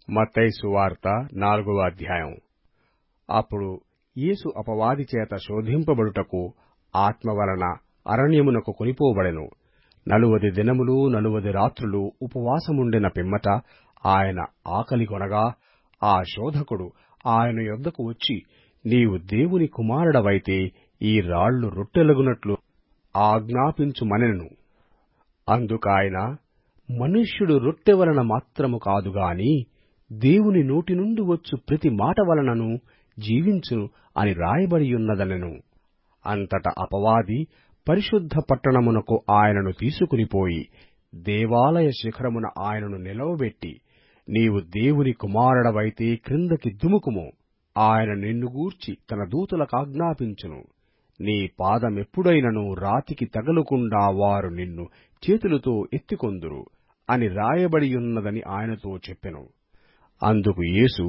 మత్తయి సువార్త నాలుగవ అధ్యాయం అప్పుడు యేసు అపవాది చేత శోధింపబడుటకు ఆత్మ వలన అరణ్యమునకు కొనిపోబడెను నలువది దినములు నలువది రాత్రులు ఉపవాసముండిన పిమ్మట ఆయన ఆకలిగొనగా ఆ శోధకుడు ఆయన యొద్దకు వచ్చి నీవు దేవుని కుమారుడవైతే ఈ రాళ్లు రొట్టెలగునట్లు ఆజ్ఞాపించుమనెను అందుకాయన మనుష్యుడు రొట్టె వలన మాత్రము కాదు గాని దేవుని నోటి నుండి వచ్చు ప్రతి మాట వలనను జీవించును అని రాయబడియున్నదనెను అంతట అపవాది పరిశుద్ధ పట్టణమునకు ఆయనను తీసుకునిపోయి దేవాలయ శిఖరమున ఆయనను నిలవబెట్టి నీవు దేవుని కుమారుడవైతే క్రిందకి దుముకుము ఆయన నిన్ను గూర్చి తన దూతలకాజ్ఞాపించును నీ పాదమెప్పుడైనను రాతికి తగలకుండా వారు నిన్ను చేతులతో ఎత్తికొందురు అని రాయబడియున్నదని ఆయనతో చెప్పెను అందుకు యేసు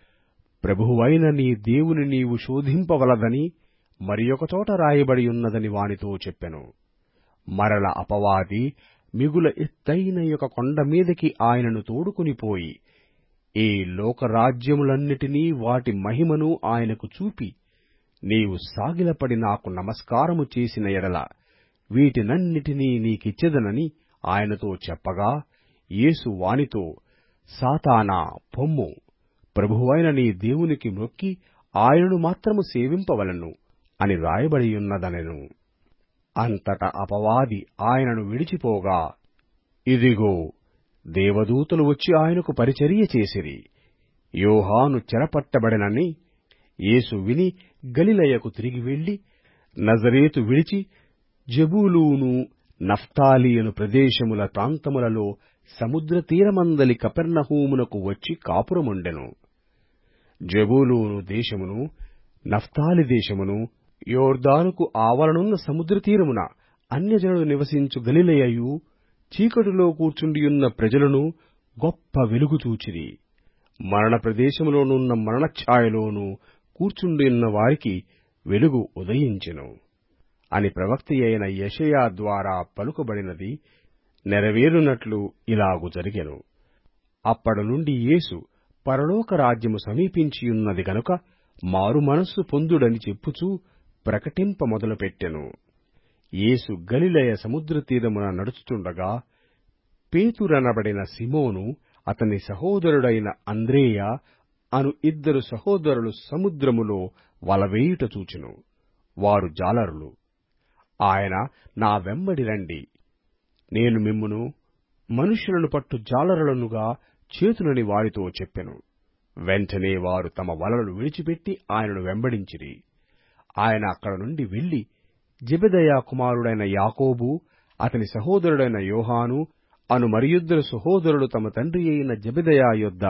ప్రభువైన నీ దేవుని నీవు శోధింపవలదని మరి చోట రాయబడియున్నదని వానితో చెప్పెను మరల అపవాది మిగుల ఎత్తైన ఒక కొండ మీదకి ఆయనను తోడుకునిపోయి ఈ లోకరాజ్యములన్నిటినీ వాటి మహిమను ఆయనకు చూపి నీవు సాగిలపడి నాకు నమస్కారము చేసిన ఎడల వీటినన్నిటినీ నీకిచ్చెదనని ఆయనతో చెప్పగా యేసు వానితో సాతానా పొమ్ము ప్రభువైన నీ దేవునికి మొక్కి ఆయనను మాత్రము సేవింపవలను అని రాయబడియున్నదనెను అంతట అపవాది ఆయనను విడిచిపోగా ఇదిగో దేవదూతలు వచ్చి ఆయనకు పరిచర్య చేసిరి యోహాను చెరపట్టబడెనని యేసు విని గలిలయకు తిరిగి వెళ్లి నజరేతు విడిచి జెబూలూను నఫ్తాలి అను ప్రదేశముల ప్రాంతములలో సముద్ర తీరమందలి కపెర్నహూమునకు వచ్చి కాపురముండెను జెబూలూను దేశమును నఫ్తాలి దేశమును యోర్దానుకు ఆవలనున్న సముద్ర తీరమున అన్యజనులు నివసించు గలిలయయు చీకటిలో కూర్చుండియున్న ప్రజలను గొప్ప వెలుగు చూచిరి మరణ ప్రదేశములోనున్న మరణఛాయలోనూ కూర్చుండియున్న వారికి వెలుగు ఉదయించెను అని ప్రవక్తయైన యెషయా ద్వారా పలుకబడినది నెరవేరునట్లు ఇలాగు జరిగెను అప్పటి నుండి యేసు పరలోక రాజ్యము సమీపించియున్నది గనుక మారు మనస్సు పొందుడని చెప్పుచూ ప్రకటింప మొదలుపెట్టెను యేసు గలిలయ సముద్ర తీరమున నడుచుచుండగా పేతురనబడిన సిమోను అతని సహోదరుడైన అంద్రేయ అను ఇద్దరు సహోదరులు సముద్రములో వలవేయుట చూచెను వారు జాలరులు ఆయన నా వెంబడి రండి నేను మిమ్మును మనుష్యులను పట్టు జాలరులనుగా చేతునని వారితో చెప్పెను వెంటనే వారు తమ వలలు విడిచిపెట్టి ఆయనను వెంబడించిరి ఆయన అక్కడ నుండి వెళ్లి జెబెదయ కుమారుడైన యాకోబు అతని సహోదరుడైన యోహాను అను మరియిద్దరు సహోదరులు తమ తండ్రి అయిన జెబెదయ యొద్ద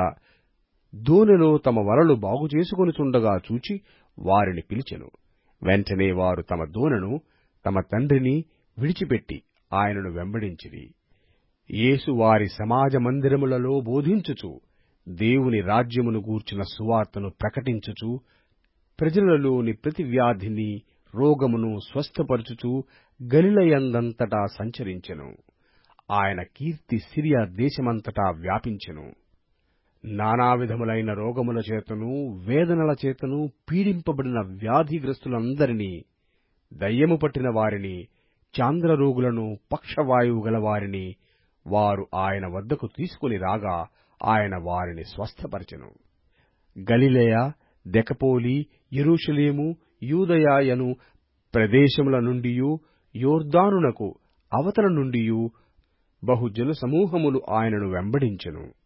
దోనెలో తమ వలలు బాగుచేసుకొనుచుండగా చూచి వారిని పిలిచెను వెంటనే వారు తమ దోనెను తమ తండ్రిని విడిచిపెట్టి ఆయనను వెంబడించిరి యేసు వారి సమాజ మందిరములలో బోధించుచు దేవుని రాజ్యమును గూర్చిన సువార్తను ప్రకటించుచు ప్రజలలోని ప్రతి వ్యాధిని రోగమును స్వస్థపరచుచు గలిలయందంతటా సంచరించెను ఆయన కీర్తి సిరియా దేశమంతటా వ్యాపించెను నానావిధములైన రోగముల చేతను వేదనల చేతను పీడింపబడిన వ్యాధిగ్రస్తులందరినీ దయ్యము పట్టిన వారిని చాంద్రరోగులను పక్షవాయువు గలవారిని వారు ఆయన వద్దకు తీసుకుని రాగా ఆయన వారిని స్వస్థపరచెను గలిలయ దెకపోలి యెరూషలేము యూదయాయను ప్రదేశముల నుండియు యోర్దానునకు అవతల నుండియు బహుజన సమూహములు ఆయనను వెంబడించెను